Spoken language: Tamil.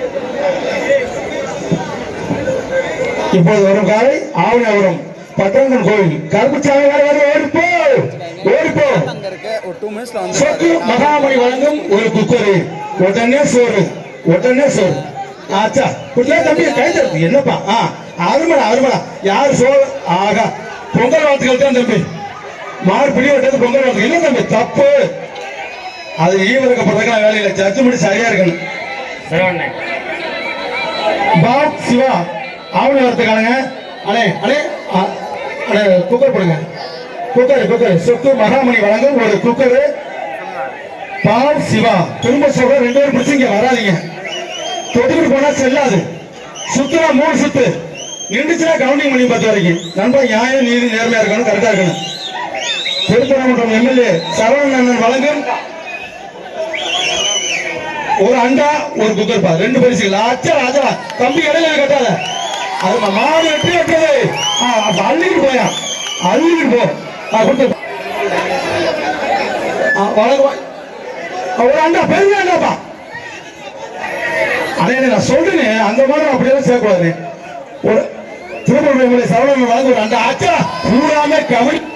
இப்போது வரும் காலை ஆவணாபுரம் பட்டங்கன் கோவில் கருப்புச்சாமி வர ஓடிப்போ ஓடிப்போ அங்க இருக்கு ஒரு டூ மினிட்ஸ்ல வந்து சொத்து மகாமணி வழங்கும் ஒரு குக்கரு உடனே சோறு உடனே சோறு ஆச்சா குட்டியா தம்பி கை தருது என்னப்பா ஆ அருமடா அருமடா யார் சோறு ஆகா பொங்கல் வாழ்த்துக்கள் தான் தம்பி மாறு பிடி வெட்டது பொங்கல் வாழ்த்துக்கள் இல்லை தம்பி தப்பு அது ஈவிரக்கப்படுறதுக்கெல்லாம் வேலையில சர்ச்சு முடி சரியா இருக்கணும் பாப் சிவா ஆவணி வரத்துக்கானுங்க அண்ணே அண்ணே ஆ, அண்ணே குக்கர் போடுங்க குக்கர் குக்கர் சொத்து மகாமணி வழங்கும் ஒரு குக்கரு பாவ் சிவா திரும்ப சொல்ற ரெண்டு பேரும் பிடிச்சி இங்க வராதீங்க தொட்டுக்கிட்டு போனா செல்லாது சுத்துனா மூணு சுத்து நின்றுச்சுன்னா கவுண்டிங் பண்ணி பார்த்து வரைக்கும் நண்பா நியாயம் நீதி நேர்மையா இருக்கணும் கரெக்டா இருக்கணும் திருப்பரங்குன்றம் எம்எல்ஏ சரவணன் அண்ணன் வழங்கும் ஒரு அண்டா ஒரு குக்கர் பா ரெண்டு பரிசுகள் அச்சா ராஜா தம்பி இடையில கட்டாத அது மா- மாடு வெட்டி வெட்டது ஆ, அப்ப அள்ளிக்கிட்டு போயா அள்ளிக்கிட்டு போ ஆ, கொடுத்து ஆ, வழக்கு வா- ஆ, ஒரு அண்டா பெரிய அண்டாப்பா அண்ணே நான் சொல்றேன் அந்த மாதிரி அப்படியெல்லாம் சேர்க்கக்கூடாது ஒரு திருப்பூர் சரவணன் வழங்க ஒரு அண்டா ஆச்சா பூராமே கவனி